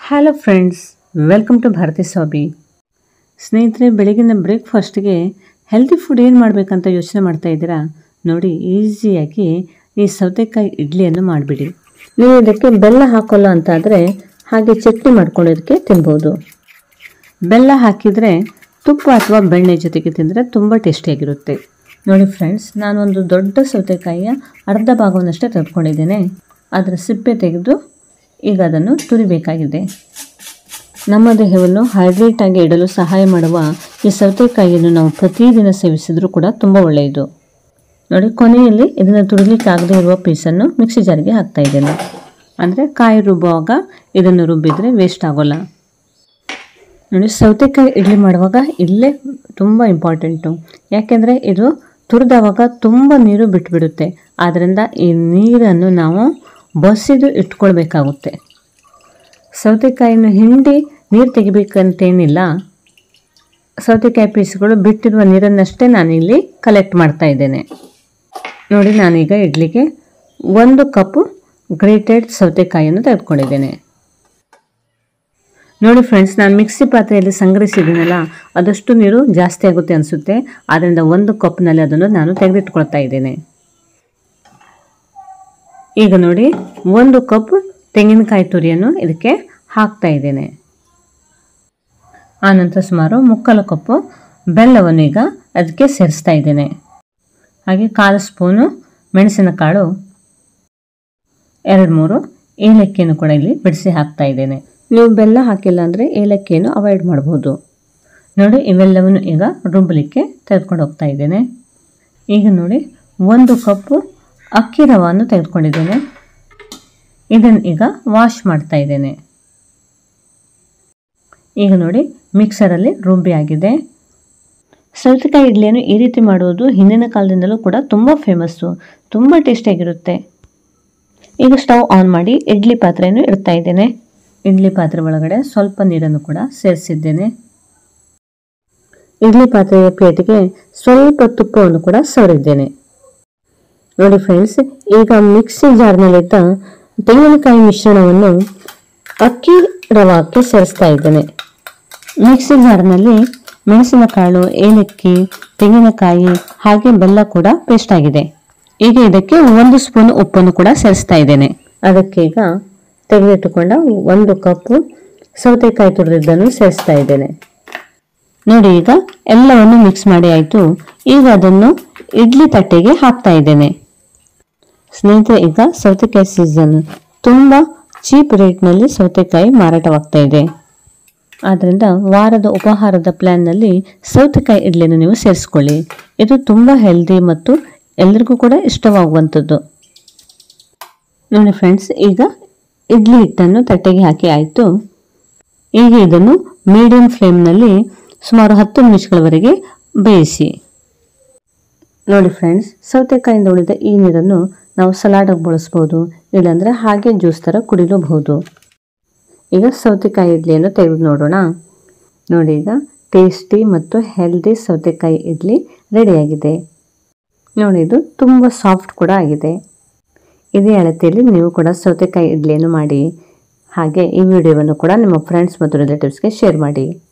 hello friends welcome to Bharathi Sabi ಸ್ನೇಹಿತರೆ ಬೆಳಗಿನ ಬ್ರೇಕ್ಫಾಸ್ಟ್ಗೆ healthy food ಏನು ಮಾಡಬೇಕಂತ ಯೋಚನೆ ಮಾಡ್ತಾ ಇದ್ದೀರಾ ನೋಡಿ ಈಸಿಯಾಗಿ ಈ ಸೌತೆಕಾಯಿ ಇಡ್ಲಿಯನ್ನು ಮಾಡಿಬಿಡಿ ನೀವು ಇದಕ್ಕೆ ಬೆಲ್ಲ ಹಾಕೋಲ್ಲ ಅಂತಾದರೆ ಹಾಗೆ ಚಟ್ನಿ ಮಾಡ್ಕೊಳ್ಳೋದಕ್ಕೆ ತಿನ್ಬೋದು ಬೆಲ್ಲ ಹಾಕಿದರೆ ತುಪ್ಪ ಅಥವಾ ಬೆಣ್ಣೆ ಜೊತೆಗೆ ತಿಂದರೆ ತುಂಬ ಟೇಸ್ಟಿಯಾಗಿರುತ್ತೆ ನೋಡಿ ಫ್ರೆಂಡ್ಸ್ ನಾನೊಂದು ದೊಡ್ಡ ಸೌತೆಕಾಯಿಯ ಅರ್ಧ ಭಾಗವನ್ನಷ್ಟೇ ತೆಗೆದುಕೊಂಡಿದ್ದೇನೆ ಅದರ ಸಿಪ್ಪೆ ತೆಗೆದು ಈಗ ಅದನ್ನು ತುರಿಬೇಕಾಗಿದೆ ನಮ್ಮ ದೇಹವನ್ನು ಹೈಡ್ರೇಟ್ ಆಗಿ ಇಡಲು ಸಹಾಯ ಮಾಡುವ ಈ ಸೌತೆಕಾಯಿಯನ್ನು ನಾವು ಪ್ರತಿದಿನ ಸೇವಿಸಿದರೂ ಕೂಡ ತುಂಬ ಒಳ್ಳೆಯದು ನೋಡಿ ಕೊನೆಯಲ್ಲಿ ಇದನ್ನು ತುರಿಲಿಕ್ಕಾಗದೇ ಇರುವ ಪೀಸನ್ನು ಮಿಕ್ಸಿ ಜಾರಿಗೆ ಹಾಕ್ತಾ ಇದ್ದೇನೆ ಅಂದರೆ ಕಾಯಿ ರುಬ್ಬುವಾಗ ಇದನ್ನು ರುಬ್ಬಿದರೆ ವೇಸ್ಟ್ ಆಗೋಲ್ಲ ನೋಡಿ ಸೌತೆಕಾಯಿ ಇಡ್ಲಿ ಮಾಡುವಾಗ ಇಲ್ಲೇ ತುಂಬ ಇಂಪಾರ್ಟೆಂಟು ಯಾಕೆಂದರೆ ಇದು ತುರಿದವಾಗ ತುಂಬ ನೀರು ಬಿಟ್ಬಿಡುತ್ತೆ ಆದ್ದರಿಂದ ಈ ನೀರನ್ನು ನಾವು ಬಸಿದು ಇಟ್ಕೊಳ್ಬೇಕಾಗುತ್ತೆ ಸೌತೆಕಾಯಿನ ಹಿಂಡಿ ನೀರು ತೆಗಿಬೇಕಂತೇನಿಲ್ಲ ಸೌತೆಕಾಯಿ ಪೀಸ್ಗಳು ಬಿಟ್ಟಿರುವ ನೀರನ್ನಷ್ಟೇ ನಾನಿಲ್ಲಿ ಕಲೆಕ್ಟ್ ಮಾಡ್ತಾ ಇದ್ದೇನೆ ನೋಡಿ ನಾನೀಗ ಇಡ್ಲಿಗೆ ಒಂದು ಕಪ್ಪು ಗ್ರೇಟೆಡ್ ಸೌತೆಕಾಯಿಯನ್ನು ತೆಗೆದುಕೊಂಡಿದ್ದೇನೆ ನೋಡಿ ಫ್ರೆಂಡ್ಸ್ ನಾನು ಮಿಕ್ಸಿ ಪಾತ್ರೆಯಲ್ಲಿ ಸಂಗ್ರಹಿಸಿದ್ದೀನಲ್ಲ ಅದಷ್ಟು ನೀರು ಜಾಸ್ತಿ ಆಗುತ್ತೆ ಅನಿಸುತ್ತೆ ಆದ್ದರಿಂದ ಒಂದು ಕಪ್ನಲ್ಲಿ ಅದನ್ನು ನಾನು ತೆಗೆದಿಟ್ಕೊಳ್ತಾ ಇದ್ದೇನೆ ಈಗ ನೋಡಿ ಒಂದು ಕಪ್ ತೆಂಗಿನಕಾಯಿ ತುರಿಯನ್ನು ಇದಕ್ಕೆ ಹಾಕ್ತಾ ಇದ್ದೇನೆ ಆನಂತರ ಸುಮಾರು ಮುಕ್ಕಾಲು ಕಪ್ಪು ಬೆಲ್ಲವನ್ನು ಈಗ ಅದಕ್ಕೆ ಸೇರಿಸ್ತಾ ಇದ್ದೇನೆ ಹಾಗೆ ಕಾಲು ಸ್ಪೂನು ಮೆಣಸಿನಕಾಳು ಎರಡು ಮೂರು ಏಲಕ್ಕಿಯನ್ನು ಕೂಡ ಇಲ್ಲಿ ಬಿಡಿಸಿ ಹಾಕ್ತಾ ಇದ್ದೇನೆ ನೀವು ಬೆಲ್ಲ ಹಾಕಿಲ್ಲ ಅಂದರೆ ಏಲಕ್ಕಿಯನ್ನು ಅವಾಯ್ಡ್ ಮಾಡ್ಬೋದು ನೋಡಿ ಇವೆಲ್ಲವನ್ನು ಈಗ ರುಬ್ಬಲಿಕ್ಕೆ ತೆಗೆದುಕೊಂಡು ಹೋಗ್ತಾ ಇದ್ದೇನೆ ಈಗ ನೋಡಿ ಒಂದು ಕಪ್ಪು ಅಕ್ಕಿ ರವನ್ನು ತೆಗೆದುಕೊಂಡಿದ್ದೇನೆ ಇದನ್ನು ಈಗ ವಾಶ್ ಮಾಡ್ತಾ ಇದ್ದೇನೆ ಈಗ ನೋಡಿ ಮಿಕ್ಸರಲ್ಲಿ ರುಬ್ಬಿ ಆಗಿದೆ ಸೌತೆಕಾಯಿ ಇಡ್ಲಿಯನ್ನು ಈ ರೀತಿ ಮಾಡುವುದು ಹಿಂದಿನ ಕಾಲದಿಂದಲೂ ಕೂಡ ತುಂಬ ಫೇಮಸ್ಸು ತುಂಬ ಟೇಸ್ಟಿಯಾಗಿರುತ್ತೆ ಈಗ ಸ್ಟವ್ ಆನ್ ಮಾಡಿ ಇಡ್ಲಿ ಪಾತ್ರೆಯನ್ನು ಇಡ್ತಾ ಇದ್ದೇನೆ ಇಡ್ಲಿ ಪಾತ್ರೆ ಒಳಗಡೆ ಸ್ವಲ್ಪ ನೀರನ್ನು ಕೂಡ ಸೇರಿಸಿದ್ದೇನೆ ಇಡ್ಲಿ ಪಾತ್ರೆಯ ಪ್ಲೇಟಿಗೆ ಸ್ವಲ್ಪ ತುಪ್ಪವನ್ನು ಕೂಡ ಸವರಿದ್ದೇನೆ ನೋಡಿ ಫ್ರೆಂಡ್ಸ್ ಈಗ ಮಿಕ್ಸಿ ಜಾರ್ನಲ್ಲಿದ್ದ ತೆಂಗಿನಕಾಯಿ ಮಿಶ್ರಣವನ್ನು ಅಕ್ಕಿ ರವಾಕ್ಕೆ ಸೇರಿಸ್ತಾ ಇದ್ದೇನೆ ಮಿಕ್ಸಿ ಜಾರ್ನಲ್ಲಿ ಮೆಣಸಿನಕಾಳು ಏಲಕ್ಕಿ ತೆಂಗಿನಕಾಯಿ ಹಾಗೆ ಬೆಲ್ಲ ಕೂಡ ಪೇಸ್ಟ್ ಆಗಿದೆ ಈಗ ಇದಕ್ಕೆ ಒಂದು ಸ್ಪೂನ್ ಉಪ್ಪನ್ನು ಕೂಡ ಸೇರಿಸ್ತಾ ಇದ್ದೇನೆ ಅದಕ್ಕೆ ಈಗ ತೆಗೆದಿಟ್ಟುಕೊಂಡ ಒಂದು ಕಪ್ಪು ಸೌತೆಕಾಯಿ ತುರಿದಿದ್ದನ್ನು ಸೇರಿಸ್ತಾ ಇದ್ದೇನೆ ನೋಡಿ ಈಗ ಎಲ್ಲವನ್ನು ಮಿಕ್ಸ್ ಮಾಡಿ ಆಯಿತು ಈಗ ಅದನ್ನು ಇಡ್ಲಿ ತಟ್ಟೆಗೆ ಹಾಕ್ತಾ ಇದ್ದೇನೆ ಸ್ನೇಹಿತರೆ ಈಗ ಸೌತೆಕಾಯಿ ಸೀಸನ್ ತುಂಬ ಚೀಪ್ ರೇಟ್ನಲ್ಲಿ ಸೌತೆಕಾಯಿ ಮಾರಾಟವಾಗ್ತಾ ಇದೆ ಆದ್ದರಿಂದ ವಾರದ ಉಪಹಾರದ ಪ್ಲ್ಯಾನ್ನಲ್ಲಿ ಸೌತೆಕಾಯಿ ಇಡ್ಲಿಯನ್ನು ನೀವು ಸೇರಿಸ್ಕೊಳ್ಳಿ ಇದು ತುಂಬ ಹೆಲ್ದಿ ಮತ್ತು ಎಲ್ಲರಿಗೂ ಕೂಡ ಇಷ್ಟವಾಗುವಂಥದ್ದು ನೋಡಿ ಫ್ರೆಂಡ್ಸ್ ಈಗ ಇಡ್ಲಿ ಹಿಟ್ಟನ್ನು ತಟ್ಟೆಗೆ ಹಾಕಿ ಆಯಿತು ಈಗ ಇದನ್ನು ಮೀಡಿಯಂ ಫ್ಲೇಮ್ನಲ್ಲಿ ಸುಮಾರು ಹತ್ತು ನಿಮಿಷಗಳವರೆಗೆ ಬೇಯಿಸಿ ನೋಡಿ ಫ್ರೆಂಡ್ಸ್ ಸೌತೆಕಾಯಿಂದ ಉಳಿದ ಈ ನೀರನ್ನು ನಾವು ಸಲಾಡಕ್ಕೆ ಬಳಸ್ಬೋದು ಇಲ್ಲಾಂದರೆ ಹಾಗೆ ಜ್ಯೂಸ್ ಥರ ಕುಡಿಲೂಬಹುದು ಈಗ ಸೌತೆಕಾಯಿ ಇಡ್ಲಿಯನ್ನು ತೆಗೆದು ನೋಡೋಣ ನೋಡಿ ಈಗ ಟೇಸ್ಟಿ ಮತ್ತು ಹೆಲ್ದಿ ಸೌತೆಕಾಯಿ ಇಡ್ಲಿ ರೆಡಿಯಾಗಿದೆ ನೋಡಿ ಇದು ತುಂಬ ಸಾಫ್ಟ್ ಕೂಡ ಆಗಿದೆ ಇದೇ ಅಳತೆಯಲ್ಲಿ ನೀವು ಕೂಡ ಸೌತೆಕಾಯಿ ಇಡ್ಲಿಯನ್ನು ಮಾಡಿ ಹಾಗೆ ಈ ವಿಡಿಯೋವನ್ನು ಕೂಡ ನಿಮ್ಮ ಫ್ರೆಂಡ್ಸ್ ಮತ್ತು ರಿಲೇಟಿವ್ಸ್ಗೆ ಶೇರ್ ಮಾಡಿ